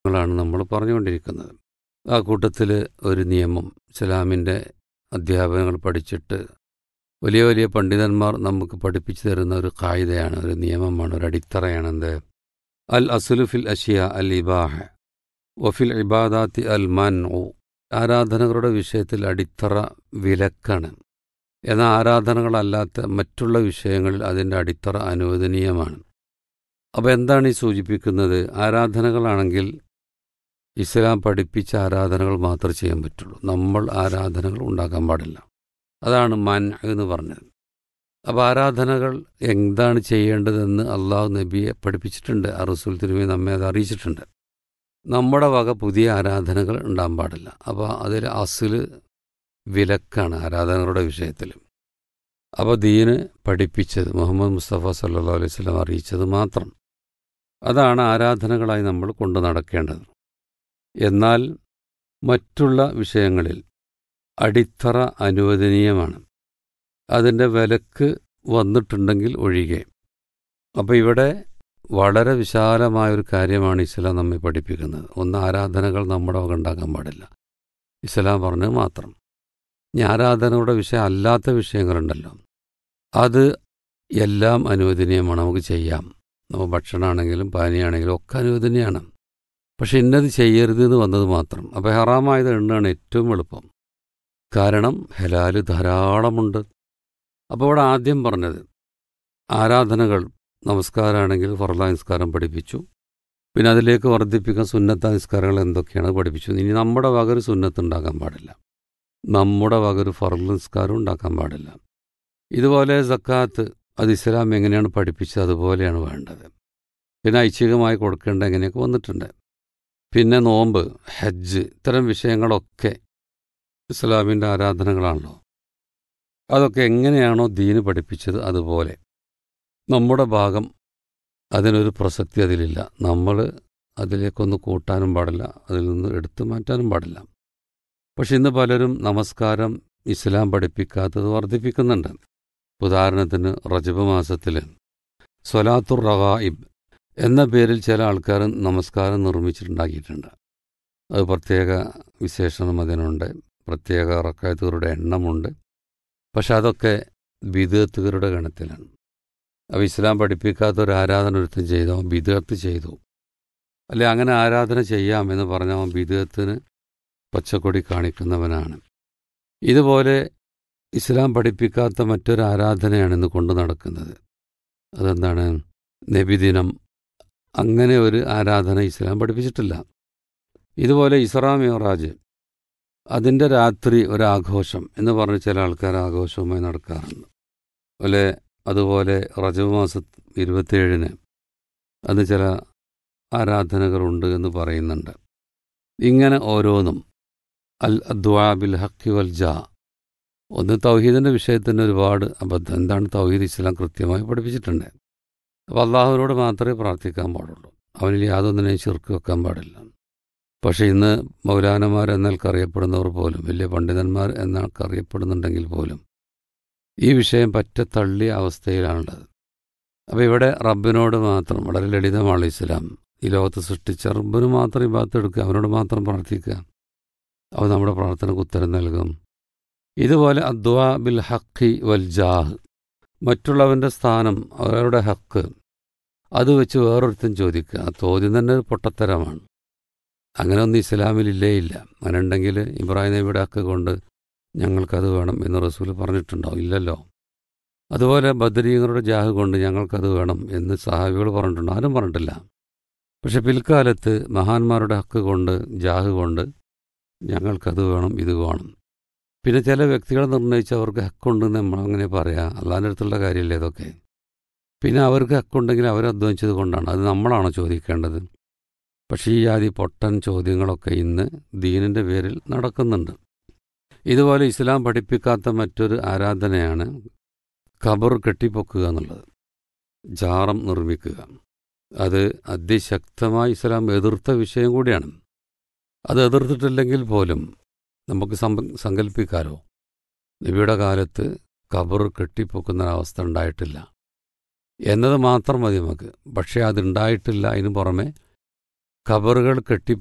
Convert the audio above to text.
ങ്ങളാണ് നമ്മൾ പറഞ്ഞുകൊണ്ടിരിക്കുന്നത് ആ കൂട്ടത്തിൽ ഒരു നിയമം ഇസ്ലാമിൻ്റെ അധ്യാപനങ്ങൾ പഠിച്ചിട്ട് വലിയ വലിയ പണ്ഡിതന്മാർ നമുക്ക് പഠിപ്പിച്ചു തരുന്ന ഒരു കായികയാണ് ഒരു നിയമമാണ് ഒരു അടിത്തറയാണ് എന്ത് അൽ അസുലുഫിൽ അഷിയ അൽ ഇബാഹ വഫിൽ ഇബാദാത്തി അൽ മൻ ആരാധനകളുടെ വിഷയത്തിൽ അടിത്തറ വിലക്കാണ് എന്നാൽ ആരാധനകളല്ലാത്ത മറ്റുള്ള വിഷയങ്ങളിൽ അതിൻ്റെ അടിത്തറ അനുവദനീയമാണ് അപ്പോൾ എന്താണ് ഈ സൂചിപ്പിക്കുന്നത് ആരാധനകളാണെങ്കിൽ ഇസ്ലാം പഠിപ്പിച്ച ആരാധനകൾ മാത്രമേ ചെയ്യാൻ പറ്റുള്ളൂ നമ്മൾ ആരാധനകൾ ഉണ്ടാക്കാൻ പാടില്ല അതാണ് മൻ എന്ന് പറഞ്ഞത് അപ്പോൾ ആരാധനകൾ എന്താണ് ചെയ്യേണ്ടതെന്ന് അള്ളാഹു നബിയെ പഠിപ്പിച്ചിട്ടുണ്ട് ആ റസൂൽ തിരുമി നമ്മെ അത് അറിയിച്ചിട്ടുണ്ട് നമ്മുടെ വക പുതിയ ആരാധനകൾ ഉണ്ടാകാൻ പാടില്ല അപ്പോൾ അതിൽ അസിൽ വിലക്കാണ് ആരാധനകളുടെ വിഷയത്തിൽ അപ്പോൾ ദീന് പഠിപ്പിച്ചത് മുഹമ്മദ് മുസ്തഫ സല്ലാ അലൈഹി സ്വലം അറിയിച്ചത് മാത്രം അതാണ് ആരാധനകളായി നമ്മൾ കൊണ്ടു നടക്കേണ്ടത് എന്നാൽ മറ്റുള്ള വിഷയങ്ങളിൽ അടിത്തറ അനുവദനീയമാണ് അതിൻ്റെ വിലക്ക് വന്നിട്ടുണ്ടെങ്കിൽ ഒഴികെ അപ്പോൾ ഇവിടെ വളരെ വിശാലമായൊരു കാര്യമാണ് ഇസ്ലാം നമ്മെ പഠിപ്പിക്കുന്നത് ഒന്ന് ആരാധനകൾ നമ്മുടെ വക ഉണ്ടാക്കാൻ പാടില്ല ഇസ്ലാം പറഞ്ഞത് മാത്രം ഇനി ആരാധനയുടെ വിഷയം അല്ലാത്ത വിഷയങ്ങളുണ്ടല്ലോ അത് എല്ലാം അനുവദനീയമാണ് നമുക്ക് ചെയ്യാം നമുക്ക് ഭക്ഷണമാണെങ്കിലും പാനീയാണെങ്കിലും ഒക്കെ അനുവദനീയമാണ് പക്ഷെ ഇന്നത് ചെയ്യരുത് എന്ന് വന്നത് മാത്രം അപ്പോൾ ഹറാമായത് എണ്ണാണ് ഏറ്റവും എളുപ്പം കാരണം ഹലാല് ധാരാളമുണ്ട് അപ്പോൾ ഇവിടെ ആദ്യം പറഞ്ഞത് ആരാധനകൾ നമസ്കാരമാണെങ്കിൽ ഫർല നിസ്കാരം പഠിപ്പിച്ചു പിന്നെ അതിലേക്ക് വർദ്ധിപ്പിക്കാൻ സുന്നത്ത നിസ്കാരങ്ങൾ എന്തൊക്കെയാണ് പഠിപ്പിച്ചു ഇനി നമ്മുടെ വകര് സുന്നത്ത് ഉണ്ടാക്കാൻ പാടില്ല നമ്മുടെ വകര് ഫർല നിസ്കാരം ഉണ്ടാക്കാൻ പാടില്ല ഇതുപോലെ സക്കാത്ത് അത് ഇസ്ലാം എങ്ങനെയാണ് പഠിപ്പിച്ചത് അതുപോലെയാണ് വേണ്ടത് പിന്നെ ഐച്ഛികമായി കൊടുക്കേണ്ട എങ്ങനെയൊക്കെ വന്നിട്ടുണ്ട് പിന്നെ നോമ്പ് ഹജ്ജ് ഇത്തരം വിഷയങ്ങളൊക്കെ ഇസ്ലാമിൻ്റെ ആരാധനകളാണല്ലോ അതൊക്കെ എങ്ങനെയാണോ ദീന് പഠിപ്പിച്ചത് അതുപോലെ നമ്മുടെ ഭാഗം അതിനൊരു പ്രസക്തി അതിലില്ല നമ്മൾ അതിലേക്കൊന്ന് കൂട്ടാനും പാടില്ല അതിൽ നിന്ന് എടുത്തു മാറ്റാനും പാടില്ല പക്ഷെ ഇന്ന് പലരും നമസ്കാരം ഇസ്ലാം പഠിപ്പിക്കാത്തത് വർദ്ധിപ്പിക്കുന്നുണ്ട് ഉദാഹരണത്തിന് റജബ് മാസത്തിൽ സ്വലാത്തുർ റഗായിബ് എന്ന പേരിൽ ചില ആൾക്കാർ നമസ്കാരം നിർമ്മിച്ചിട്ടുണ്ടാക്കിയിട്ടുണ്ട് അത് പ്രത്യേക വിശേഷണം അതിനുണ്ട് പ്രത്യേക റക്കായത്തുകളുടെ എണ്ണമുണ്ട് പക്ഷെ അതൊക്കെ ബിദത്തുകാരുടെ ഗണത്തിലാണ് അപ്പോൾ ഇസ്ലാം പഠിപ്പിക്കാത്ത ഒരു ആരാധന ഒരുത്തം ചെയ്തു അവൻ ബിദത്ത് ചെയ്തു അല്ലെ അങ്ങനെ ആരാധന ചെയ്യാമെന്ന് പറഞ്ഞ അവൻ ബിദത്തിന് പച്ചക്കൊടി കാണിക്കുന്നവനാണ് ഇതുപോലെ ഇസ്ലാം പഠിപ്പിക്കാത്ത മറ്റൊരു ആരാധനയാണ് ഇന്ന് കൊണ്ടു നടക്കുന്നത് അതെന്താണ് നബിദിനം അങ്ങനെ ഒരു ആരാധന ഇസ്ലാം പഠിപ്പിച്ചിട്ടില്ല ഇതുപോലെ ഇസ്രാ മിറാജ് അതിൻ്റെ രാത്രി ഒരാഘോഷം എന്ന് പറഞ്ഞ് ചില ആൾക്കാർ ആഘോഷവുമായി നടക്കാറുണ്ട് അതുപോലെ അതുപോലെ റജബ് മാസം ഇരുപത്തിയേഴിന് അത് ചില ആരാധനകളുണ്ട് എന്ന് പറയുന്നുണ്ട് ഇങ്ങനെ ഓരോന്നും അൽ അദ്വാബിൽ ഹക്കി വൽ ജാ ഒന്ന് തൗഹീദിൻ്റെ വിഷയത്തിന് ഒരുപാട് അബദ്ധം എന്താണ് തൗഹീദ് ഇസ്ലാം കൃത്യമായി പഠിപ്പിച്ചിട്ടുണ്ട് അപ്പോൾ അള്ളാഹുവിനോട് മാത്രമേ പ്രാർത്ഥിക്കാൻ പാടുള്ളൂ അവനിൽ യാതൊന്നിനെയും ചെറുക്ക് വെക്കാൻ പാടില്ല പക്ഷേ ഇന്ന് മൗലാനമാർ എന്നൽക്ക് അറിയപ്പെടുന്നവർ പോലും വലിയ പണ്ഡിതന്മാർ എന്നൽക്ക് അറിയപ്പെടുന്നുണ്ടെങ്കിൽ പോലും ഈ വിഷയം പറ്റ തള്ളിയ അവസ്ഥയിലാണുള്ളത് അപ്പോൾ ഇവിടെ റബ്ബിനോട് മാത്രം വളരെ ലളിതമാണ് ഇസ്ലാം ഈ ലോകത്ത് സൃഷ്ടിച്ച റബ്ബിന് മാത്രം ഈ ഭാഗത്ത് എടുക്കുക അവനോട് മാത്രം പ്രാർത്ഥിക്കുക അവൻ നമ്മുടെ പ്രാർത്ഥനയ്ക്ക് ഉത്തരം നൽകും ഇതുപോലെ അദ്വാ ബിൽ ഹക്കി വൽ ജാഹ് മറ്റുള്ളവൻ്റെ സ്ഥാനം അവരുടെ ഹക്ക് അത് വെച്ച് വേറൊരുത്തൻ ചോദിക്കുക ആ ചോദ്യം തന്നെ ഒരു പൊട്ടത്തരമാണ് അങ്ങനെ ഒന്നും ഇസ്ലാമിൽ ഇല്ലേ ഇല്ല അങ്ങനെ ഉണ്ടെങ്കിൽ ഇബ്രാഹിം നബിയുടെ ഹക്ക് കൊണ്ട് ഞങ്ങൾക്കത് വേണം എന്ന് റസൂൽ പറഞ്ഞിട്ടുണ്ടോ ഇല്ലല്ലോ അതുപോലെ ബദരീങ്ങളുടെ ജാഹ് കൊണ്ട് ഞങ്ങൾക്കത് വേണം എന്ന് സഹാബികൾ പറഞ്ഞിട്ടുണ്ടോ ആരും പറഞ്ഞിട്ടില്ല പക്ഷെ പിൽക്കാലത്ത് മഹാന്മാരുടെ ഹക്ക് കൊണ്ട് ജാഹ് കൊണ്ട് ഞങ്ങൾക്കത് വേണം ഇത് വേണം പിന്നെ ചില വ്യക്തികളെ നിർണ്ണയിച്ച് അവർക്ക് ഹക്കുണ്ടെന്ന് നമ്മൾ അങ്ങനെ പറയാം അല്ലാൻ്റെ അടുത്തുള്ള കാര്യമല്ലേ ഇതൊക്കെ പിന്നെ അവർക്ക് ഹക്കുണ്ടെങ്കിൽ അവരധ്വാനിച്ചത് കൊണ്ടാണ് അത് നമ്മളാണോ ചോദിക്കേണ്ടത് പക്ഷേ ഈ ആദി പൊട്ടൻ ചോദ്യങ്ങളൊക്കെ ഇന്ന് ദീനിൻ്റെ പേരിൽ നടക്കുന്നുണ്ട് ഇതുപോലെ ഇസ്ലാം പഠിപ്പിക്കാത്ത മറ്റൊരു ആരാധനയാണ് ഖബർ കെട്ടിപ്പൊക്കുക എന്നുള്ളത് ജാറം നിർമ്മിക്കുക അത് അതിശക്തമായി ഇസ്ലാം എതിർത്ത വിഷയം കൂടിയാണ് അത് എതിർത്തിട്ടില്ലെങ്കിൽ പോലും നമുക്ക് സങ്കല്പിക്കാലോ നബിയുടെ കാലത്ത് ഖബർ കെട്ടിപ്പൊക്കുന്ന അവസ്ഥ ഉണ്ടായിട്ടില്ല എന്നത് മാത്രം മതി നമുക്ക് പക്ഷേ അതുണ്ടായിട്ടില്ല അതിന് പുറമെ ഖബറുകൾ കെട്ടി